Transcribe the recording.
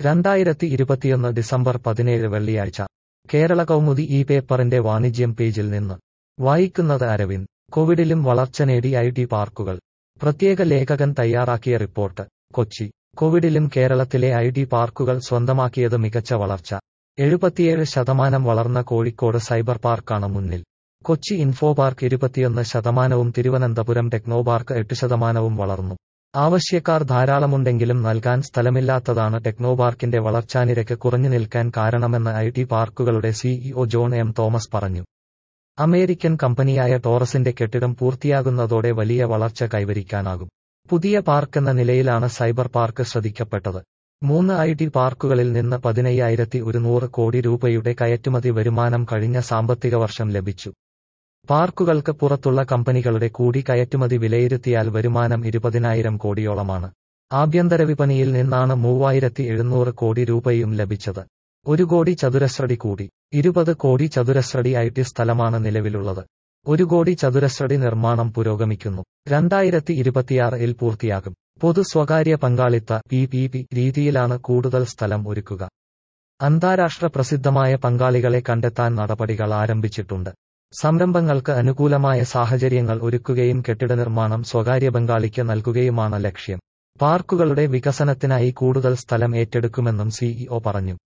രണ്ടായിരത്തി ഇരുപത്തിയൊന്ന് ഡിസംബർ പതിനേഴ് വെള്ളിയാഴ്ച കേരള കൗമുദി ഈ പേപ്പറിന്റെ വാണിജ്യം പേജിൽ നിന്ന് വായിക്കുന്നത് അരവിന്ദ് കോവിഡിലും വളർച്ച നേടി ഐ ടി പാർക്കുകൾ പ്രത്യേക ലേഖകൻ തയ്യാറാക്കിയ റിപ്പോർട്ട് കൊച്ചി കോവിഡിലും കേരളത്തിലെ ഐ ടി പാർക്കുകൾ സ്വന്തമാക്കിയത് മികച്ച വളർച്ച എഴുപത്തിയേഴ് ശതമാനം വളർന്ന കോഴിക്കോട് സൈബർ പാർക്കാണ് മുന്നിൽ കൊച്ചി ഇൻഫോ പാർക്ക് ഇരുപത്തിയൊന്ന് ശതമാനവും തിരുവനന്തപുരം ടെക്നോപാർക്ക് എട്ട് ശതമാനവും വളർന്നു ആവശ്യക്കാർ ധാരാളമുണ്ടെങ്കിലും നൽകാൻ സ്ഥലമില്ലാത്തതാണ് ടെക്നോപാർക്കിന്റെ വളർച്ചാനിരക്ക് കുറഞ്ഞു നിൽക്കാൻ കാരണമെന്ന് ഐ ടി പാർക്കുകളുടെ സിഇഒ ജോൺ എം തോമസ് പറഞ്ഞു അമേരിക്കൻ കമ്പനിയായ ടോറസിന്റെ കെട്ടിടം പൂർത്തിയാകുന്നതോടെ വലിയ വളർച്ച കൈവരിക്കാനാകും പുതിയ പാർക്കെന്ന നിലയിലാണ് സൈബർ പാർക്ക് ശ്രദ്ധിക്കപ്പെട്ടത് മൂന്ന് ഐ ടി പാർക്കുകളിൽ നിന്ന് പതിനയ്യായിരത്തി ഒരുന്നൂറ് കോടി രൂപയുടെ കയറ്റുമതി വരുമാനം കഴിഞ്ഞ സാമ്പത്തിക വർഷം ലഭിച്ചു പാർക്കുകൾക്ക് പുറത്തുള്ള കമ്പനികളുടെ കൂടി കയറ്റുമതി വിലയിരുത്തിയാൽ വരുമാനം ഇരുപതിനായിരം കോടിയോളമാണ് ആഭ്യന്തര വിപണിയിൽ നിന്നാണ് മൂവായിരത്തി എഴുന്നൂറ് കോടി രൂപയും ലഭിച്ചത് ഒരു കോടി ചതുരശ്രടി കൂടി ഇരുപത് കോടി ചതുരശ്രടി ഐ ടി സ്ഥലമാണ് നിലവിലുള്ളത് ഒരു കോടി ചതുരശ്രടി നിർമ്മാണം പുരോഗമിക്കുന്നു രണ്ടായിരത്തി ഇരുപത്തിയാറിൽ പൂർത്തിയാകും പൊതു സ്വകാര്യ പങ്കാളിത്ത പി പി പി രീതിയിലാണ് കൂടുതൽ സ്ഥലം ഒരുക്കുക അന്താരാഷ്ട്ര പ്രസിദ്ധമായ പങ്കാളികളെ കണ്ടെത്താൻ നടപടികൾ ആരംഭിച്ചിട്ടുണ്ട് സംരംഭങ്ങൾക്ക് അനുകൂലമായ സാഹചര്യങ്ങൾ ഒരുക്കുകയും കെട്ടിട നിർമ്മാണം സ്വകാര്യ പങ്കാളിക്ക് നൽകുകയുമാണ് ലക്ഷ്യം പാർക്കുകളുടെ വികസനത്തിനായി കൂടുതൽ സ്ഥലം ഏറ്റെടുക്കുമെന്നും സിഇഒ പറഞ്ഞു